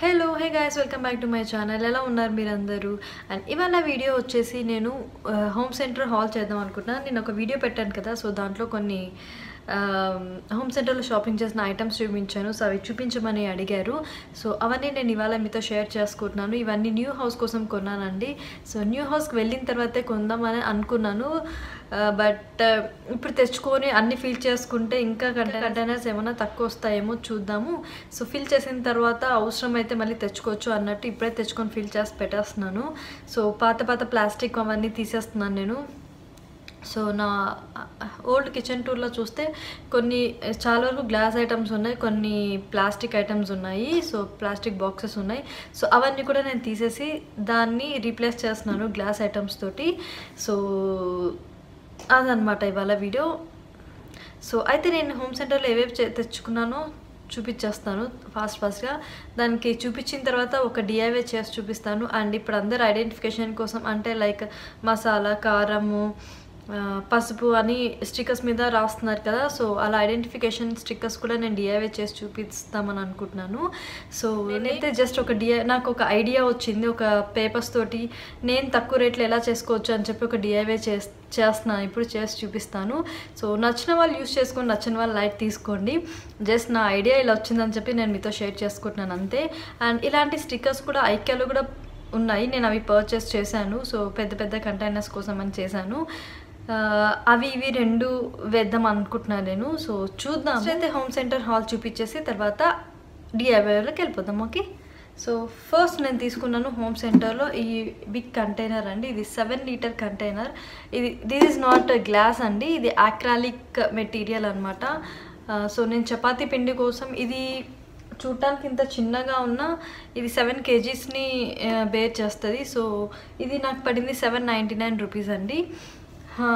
hello hey guys welcome back to my channel ఎలా ఉన్నారు మీరందరూ అండ్ ఇవాళ వీడియో వచ్చేసి నేను హోమ్ సెంటర్ హాల్ చేద్దాం అనుకుంటున్నాను నేను ఒక వీడియో పెట్టాను కదా సో దాంట్లో కొన్ని హోమ్ సెంటర్లో షాపింగ్ చేసిన ఐటమ్స్ చూపించాను సో అవి చూపించమని అడిగారు సో అవన్నీ నేను ఇవాళ మీతో షేర్ చేసుకుంటున్నాను ఇవన్నీ న్యూ హౌస్ కోసం కొన్నానండి సో న్యూ హౌస్కి వెళ్ళిన తర్వాతే కొందామని అనుకున్నాను బట్ ఇప్పుడు తెచ్చుకొని అన్ని ఫిల్ చేసుకుంటే ఇంకా కంటైనర్స్ ఏమైనా తక్కువ వస్తాయేమో చూద్దాము సో ఫిల్ చేసిన తర్వాత అవసరం అయితే మళ్ళీ తెచ్చుకోవచ్చు అన్నట్టు ఇప్పుడే తెచ్చుకొని ఫిల్ చేసి పెట్టేస్తున్నాను సో పాత పాత ప్లాస్టిక్ అవన్నీ తీసేస్తున్నాను నేను సో నా ఓల్డ్ కిచెన్ టూర్లో చూస్తే కొన్ని చాలా వరకు గ్లాస్ ఐటమ్స్ ఉన్నాయి కొన్ని ప్లాస్టిక్ ఐటమ్స్ ఉన్నాయి సో ప్లాస్టిక్ బాక్సెస్ ఉన్నాయి సో అవన్నీ కూడా నేను తీసేసి దాన్ని రీప్లేస్ చేస్తున్నాను గ్లాస్ ఐటమ్స్ తోటి సో అదనమాట ఇవాళ వీడియో సో అయితే నేను హోమ్ సెంటర్లో ఏవేవి చే- తెచ్చుకున్నానో చూపించేస్తాను ఫాస్ట్ ఫాస్ట్గా దానికి చూపించిన తర్వాత ఒక డిఐవే చేసి చూపిస్తాను అండ్ ఇప్పుడు అందరు ఐడెంటిఫికేషన్ కోసం అంటే లైక్ మసాలా కారము ఆ, పసుపు అని స్టిక్కర్స్ మీద రాస్తున్నారు కదా సో అలా ఐడెంటిఫికేషన్ స్టిక్కర్స్ కూడా నేను డిఐవే చేసి చూపిస్తామని అనుకుంటున్నాను సో నేనైతే జస్ట్ ఒక డిఐ నాకు ఒక ఐడియా వచ్చింది ఒక పేపర్స్ తోటి నేను తక్కువ రేట్లో ఎలా చేసుకోవచ్చు అని చెప్పి ఒక డిఐవే చేస్ చేస్తున్నాను ఇప్పుడు చేసి చూపిస్తాను సో నచ్చిన వాళ్ళు యూస్ చేసుకొని నచ్చిన వాళ్ళు లైట్ తీసుకోండి జస్ట్ నా ఐడియా ఇలా వచ్చిందని చెప్పి నేను మీతో షేర్ చేసుకుంటున్నాను అంతే అండ్ ఇలాంటి స్టిక్కర్స్ కూడా ఐక్యాలో కూడా ఉన్నాయి నేను అవి పర్చేస్ చేశాను సో పెద్ద పెద్ద కంటైనర్స్ కోసం అని చేశాను ఆ, అవి ఇవి రెండు వేద్దాం అనుకుంటున్నాను నేను సో చూద్దాం అయితే హోమ్ సెంటర్ హాల్ చూపించేసి తర్వాత డిఐవైలోకి వెళ్ళిపోదాం ఓకే సో ఫస్ట్ నేను తీసుకున్నాను హోమ్ సెంటర్లో ఈ బిగ్ కంటైనర్ అండి ఇది సెవెన్ లీటర్ కంటైనర్ ఇది దిస్ ఇస్ నాట్ గ్లాస్ అండి ఇది ఆక్రాలిక్ మెటీరియల్ అనమాట సో నేను చపాతీ పిండి కోసం ఇది చూడటానికి ఇంత చిన్నగా ఉన్న ఇది సెవెన్ కేజీస్ని బేర్ చేస్తుంది సో ఇది నాకు పడింది సెవెన్ నైంటీ నైన్ రూపీస్ అండి ఆ,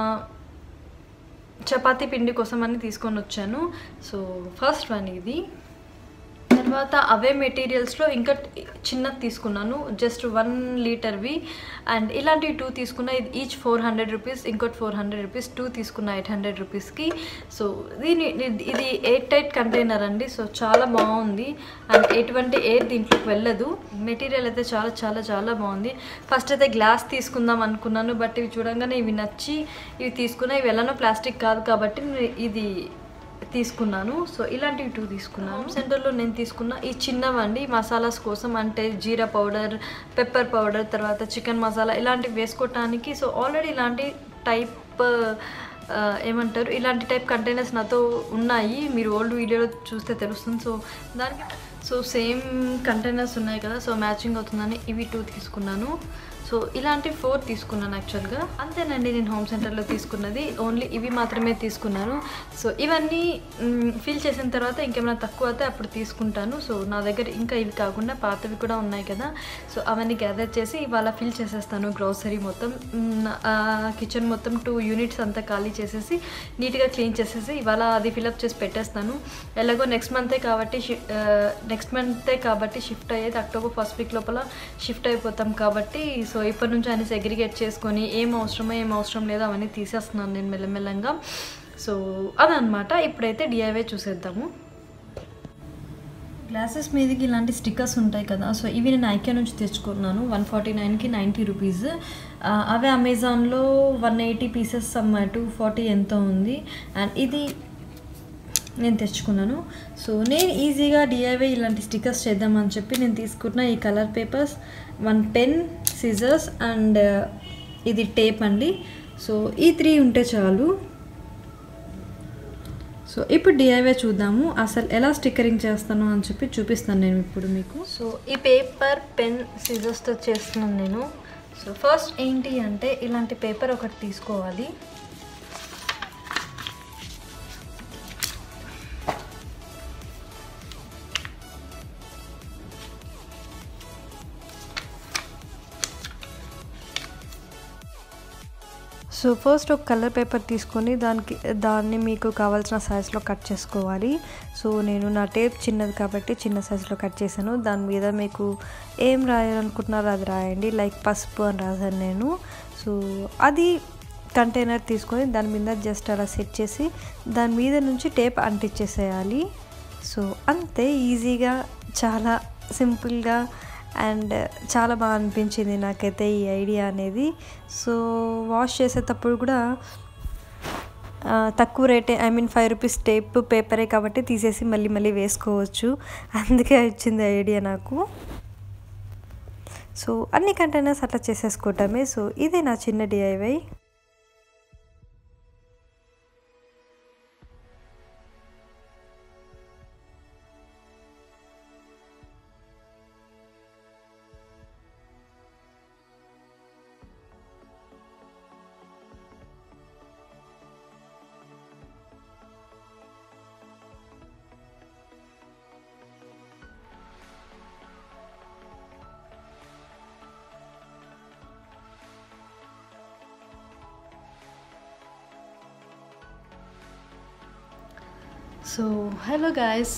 చపాతీ పిండి కోసం అని తీసుకొని వచ్చాను సో ఫస్ట్ వన్ ఇది తర్వాత అవే మెటీరియల్స్లో ఇంకా చిన్నది తీసుకున్నాను జస్ట్ వన్ లీటర్వి అండ్ ఇలాంటివి టూ తీసుకున్న ఇది ఈచ్ ఫోర్ హండ్రెడ్ రూపీస్ ఇంకోటి ఫోర్ హండ్రెడ్ రూపీస్ టూ తీసుకున్న ఎయిట్ హండ్రెడ్ రూపీస్కి సో దీని ఇది ఎయిట్ టైట్ కంటైనర్ అండి సో చాలా బాగుంది అండ్ ఎటువంటి ఎయిర్ దీంట్లోకి వెళ్ళదు మెటీరియల్ అయితే చాలా చాలా చాలా బాగుంది ఫస్ట్ అయితే గ్లాస్ తీసుకుందాం అనుకున్నాను బట్ ఇవి చూడంగానే ఇవి నచ్చి ఇవి తీసుకున్నా ఇవి ఎలానో ప్లాస్టిక్ కాదు కాబట్టి నేను ఇది తీసుకున్నాను సో ఇలాంటివి టూ తీసుకున్నాను సెంటర్లో నేను తీసుకున్న ఈ చిన్నవండి మసాలాస్ కోసం అంటే జీరా పౌడర్ పెప్పర్ పౌడర్ తర్వాత చికెన్ మసాలా ఇలాంటివి వేసుకోవటానికి సో ఆల్రెడీ ఇలాంటి టైప్ ఆ, ఏమంటారు ఇలాంటి టైప్ కంటైనర్స్ నాతో ఉన్నాయి మీరు ఓల్డ్ వీడియోలో చూస్తే తెలుస్తుంది సో దానికి సో సేమ్ కంటైనర్స్ ఉన్నాయి కదా సో మ్యాచింగ్ అవుతుందని ఇవి టూ తీసుకున్నాను సో ఇలాంటి ఫోర్ తీసుకున్నాను యాక్చువల్గా అంతేనండి నేను హోమ్ సెంటర్లో తీసుకున్నది ఓన్లీ ఇవి మాత్రమే తీసుకున్నాను సో ఇవన్నీ ఫిల్ చేసిన తర్వాత ఇంకేమైనా తక్కువ అయితే అప్పుడు తీసుకుంటాను సో నా దగ్గర ఇంకా ఇవి కాకుండా పాతవి కూడా ఉన్నాయి కదా సో అవన్నీ గ్యాదర్ చేసి ఇవాళ ఫిల్ చేసేస్తాను గ్రోసరీ మొత్తం కిచెన్ మొత్తం టూ యూనిట్స్ అంతా ఖాళీ చేసేసి నీట్గా క్లీన్ చేసేసి ఇవాళ అది ఫిలప్ చేసి పెట్టేస్తాను ఎలాగో నెక్స్ట్ మంతే కాబట్టి నెక్స్ట్ మంతే కాబట్టి షిఫ్ట్ అయ్యేది అక్టోబర్ ఫస్ట్ వీక్ లోపల షిఫ్ట్ అయిపోతాం కాబట్టి సో ఇప్పటి నుంచి అన్ని సెగ్రిగేట్ చేసుకొని ఏం అవసరమో ఏం అవసరం లేదో అవన్నీ తీసేస్తున్నాను నేను మెల్లమెల్లంగా సో అదనమాట ఇప్పుడైతే డిఐవై చూసేద్దాము గ్లాసెస్ మీదకి ఇలాంటి స్టిక్కర్స్ ఉంటాయి కదా సో ఇవి నేను ఐకే నుంచి తెచ్చుకున్నాను వన్ ఫార్టీ నైన్కి నైంటీ రూపీస్ అవే అమెజాన్లో one eighty pieces some two forty ఎంతో ఉంది అండ్ ఇది నేను తెచ్చుకున్నాను సో నేను ఈజీగా డిఐవై ఇలాంటి స్టిక్కర్స్ చేద్దామని చెప్పి నేను తీసుకున్న ఈ colour papers one pen scissors and ఇది టేప్ అండి సో ఈ త్రీ ఉంటే చాలు సో ఇప్పుడు డిఐవై చూద్దాము అసలు ఎలా స్టిక్కరింగ్ చేస్తాను అని చెప్పి చూపిస్తాను నేను ఇప్పుడు మీకు సో ఈ పేపర్ పెన్ సిజర్స్తో చేస్తున్నాను నేను సో ఫస్ట్ ఏంటి అంటే ఇలాంటి పేపర్ ఒకటి తీసుకోవాలి సో ఫస్ట్ ఒక కలర్ పేపర్ తీసుకొని దానికి దాన్ని మీకు కావాల్సిన సైజులో కట్ చేసుకోవాలి సో నేను నా టేప్ చిన్నది కాబట్టి చిన్న సైజులో కట్ చేశాను దాని మీద మీకు ఏం రాయాలనుకుంటున్నారో అది రాయండి లైక్ పసుపు అని రాశాను నేను సో అది కంటైనర్ తీసుకొని దాని మీద జస్ట్ అలా సెట్ చేసి దాని మీద నుంచి టేప్ అంటించేసేయాలి సో అంతే ఈజీగా చాలా సింపుల్గా అండ్ చాలా బాగా అనిపించింది నాకైతే ఈ ఐడియా అనేది సో వాష్ చేసేటప్పుడు కూడా ఆ, తక్కువ రేటే I mean five rupees tape పేపరే కాబట్టి తీసేసి మళ్ళీ మళ్ళీ వేసుకోవచ్చు అందుకే వచ్చింది ఐడియా నాకు సో అన్ని కంటైనర్స్ అట్లా చేసేసుకోవటమే సో ఇదే నా చిన్న డిఐవై సో హలో గాయస్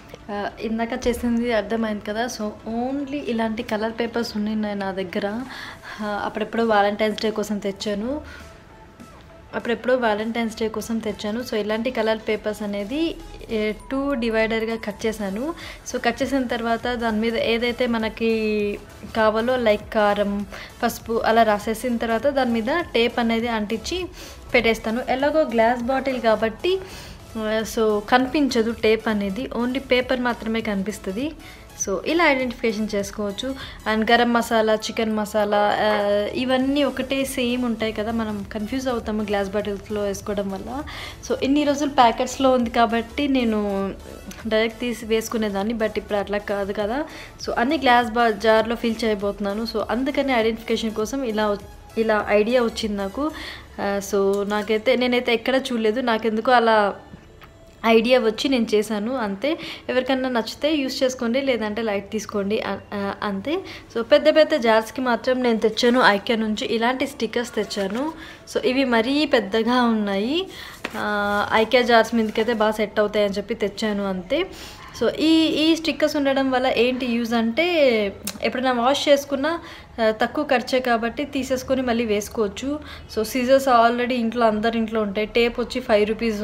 ఇందాక చేసింది అర్థమైంది కదా సో ఓన్లీ ఇలాంటి కలర్ పేపర్స్ ఉన్నాయి నా దగ్గర ఆ, అప్పుడెప్పుడో వ్యాలంటైన్స్ డే కోసం తెచ్చాను అప్పుడెప్పుడో వ్యాలంటైన్స్ డే కోసం తెచ్చాను సో ఇలాంటి కలర్ పేపర్స్ అనేది టూ డివైడర్గా కట్ చేశాను సో కట్ చేసిన తర్వాత దాని మీద ఏదైతే మనకి కావాలో లైక్ కారం పసుపు అలా రాసేసిన తర్వాత దాని మీద టేప్ అనేది అంటించి పెట్టేస్తాను ఎలాగో గ్లాస్ బాటిల్ కాబట్టి సో కనిపించదు టేప్ అనేది ఓన్లీ పేపర్ మాత్రమే కనిపిస్తుంది సో ఇలా ఐడెంటిఫికేషన్ చేసుకోవచ్చు అండ్ గరం మసాలా చికెన్ మసాలా ఆ, ఇవన్నీ ఒకటే సేమ్ ఉంటాయి కదా మనం కన్ఫ్యూజ్ అవుతాము గ్లాస్ బాటిల్స్లో వేసుకోవడం వల్ల సో ఇన్ని రోజులు ప్యాకెట్స్లో ఉంది కాబట్టి నేను డైరెక్ట్ తీసి వేసుకునేదాన్ని బట్ ఇప్పుడు అట్లా కాదు కదా సో అన్ని గ్లాస్ బా జార్లో ఫిల్ చేయబోతున్నాను సో అందుకని ఐడెంటిఫికేషన్ కోసం ఇలా వ- ఇలా ఐడియా వచ్చింది నాకు ఆ, సో నాకైతే నేనైతే ఎక్కడ చూడలేదు నాకెందుకో అలా ఐడియా వచ్చి నేను చేశాను అంతే ఎవరికన్నా నచ్చితే యూస్ చేసుకోండి లేదంటే లైట్ తీసుకోండి అ- ఆ, అంతే సో పెద్ద పెద్ద జార్స్కి మాత్రం నేను తెచ్చాను ఐక్యా నుంచి ఇలాంటి స్టిక్కర్స్ తెచ్చాను సో ఇవి మరీ పెద్దగా ఉన్నాయి ఆ, ఐక్యా జార్స్ మీదకైతే బాగా సెట్ అవుతాయి అని చెప్పి తెచ్చాను అంతే సో ఈ ఈ స్టిక్కర్స్ ఉండడం వల్ల ఏంటి యూజ్ అంటే ఎప్పుడైనా వాష్ చేసుకున్నా ఆ, తక్కువ ఖర్చే కాబట్టి తీసేసుకొని మళ్ళీ వేసుకోవచ్చు సో సీజర్స్ ఆల్రెడీ ఇంట్లో అందరి ఇంట్లో ఉంటాయి టేప్ వచ్చి ఫైవ్ రూపీస్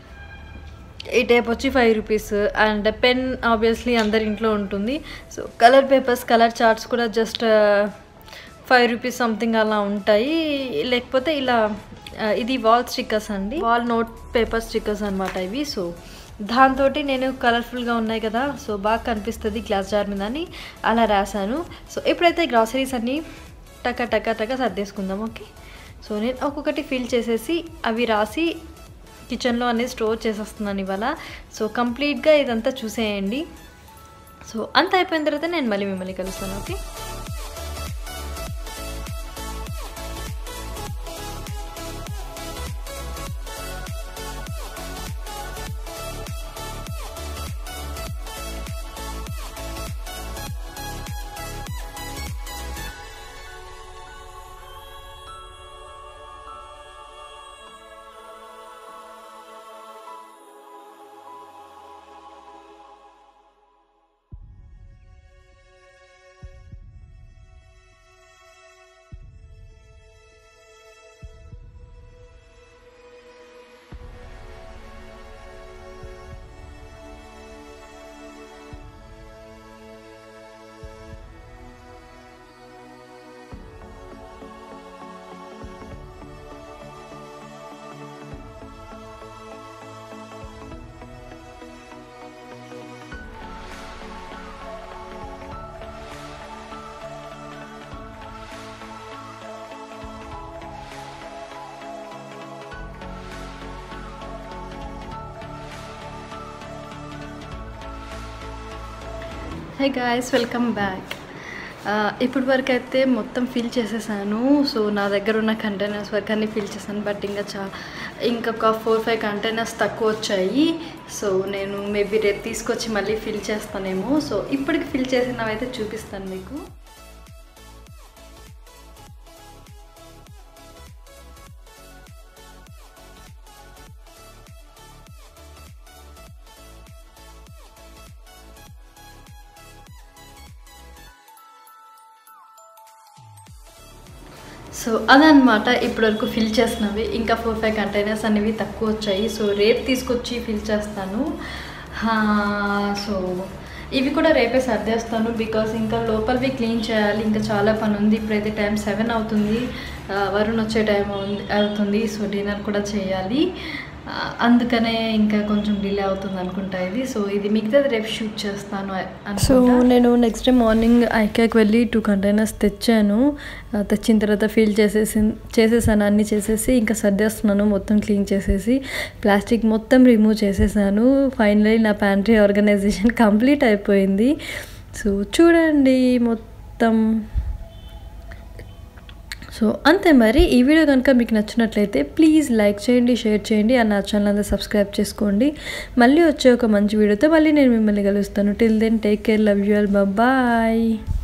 ఈ టేప్ వచ్చి five rupees and pen obviously అందరి ఇంట్లో ఉంటుంది so colour papers colour charts కూడా జస్ట్ ఫైవ్ రూపీస్ సంథింగ్ అలా ఉంటాయి లేకపోతే ఇలా ఆ, ఇది వాల్ స్టిక్కర్స్ అండి వాల్ నోట్ పేపర్ స్టిక్కర్స్ అనమాట ఇవి సో దాంతో నేను కలర్ఫుల్గా ఉన్నాయి కదా సో బాగా కనిపిస్తుంది గ్లాస్ జార్ మీద అని అలా రాశాను సో ఇప్పుడైతే గ్రాసరీస్ అన్నీ టక టక టక సర్దేసుకుందాం ఓకే సో నేను ఒక్కొక్కటి ఫిల్ చేసేసి అవి రాసి కిచెన్లో అనేది స్టోర్ చేసేస్తున్నాను ఇవాళ సో కంప్లీట్గా ఇదంతా చూసేయండి సో అంత అయిపోయిన తర్వాత నేను మళ్ళీ మిమ్మల్ని కలుస్తాను okay hi guys welcome back ఇప్పటి వరకు అయితే మొత్తం ఫిల్ చేసేసాను సో నా దగ్గర ఉన్న కంటైనర్స్ వరకు అన్ని ఫిల్ చేశాను బట్ ఇంకా చా ఇంకొక ఫోర్ ఫైవ్ కంటైనర్స్ తక్కువ వచ్చాయి సో నేను మేబీ రేపు తీసుకొచ్చి మళ్ళీ ఫిల్ చేస్తానేమో సో ఇప్పటికి ఫిల్ చేసినవైతే చూపిస్తాను మీకు సో అదనమాట ఇప్పటివరకు ఫిల్ చేసినవి ఇంకా ఫోర్ ఫైవ్ కంటైనర్స్ అనేవి తక్కువ వచ్చాయి సో రేపు తీసుకొచ్చి ఫిల్ చేస్తాను హా, సో ఇవి కూడా రేపే సర్దేస్తాను బికాస్ ఇంకా లోపలివి క్లీన్ చేయాలి ఇంకా చాలా పని ఉంది ఇప్పుడైతే టైం సెవెన్ అవుతుంది ఆ, వరుణ్ వచ్చే టైం అవుతుంది అవుతుంది సో డిన్నర్ కూడా చేయాలి ఆ, అందుకనే ఇంకా కొంచెం డిలే అవుతుంది అనుకుంటా ఇది సో ఇది మిగతాది రేపు షూట్ చేస్తాను సో నేను నెక్స్ట్ డే మార్నింగ్ ఐకాకి వెళ్ళి టూ కంటైనర్స్ తెచ్చాను ఆ, తెచ్చిన తర్వాత ఫీల్ చేసేసి చేసేసాను అన్నీ చేసేసి ఇంకా సర్దేస్తున్నాను మొత్తం క్లీన్ చేసేసి ప్లాస్టిక్ మొత్తం రిమూవ్ చేసేసాను ఫైనలీ నా ప్యాంట్రీ ఆర్గనైజేషన్ కంప్లీట్ అయిపోయింది సో చూడండి మొత్తం సో అంతే మరి ఈ వీడియో కనుక మీకు నచ్చినట్లయితే ప్లీజ్ లైక్ చేయండి షేర్ చేయండి అండ్ నా ఛానల్ అంతా సబ్స్క్రైబ్ చేసుకోండి మళ్ళీ వచ్చే ఒక మంచి వీడియోతో మళ్ళీ నేను మిమ్మల్ని కలుస్తాను till then take care love you all bye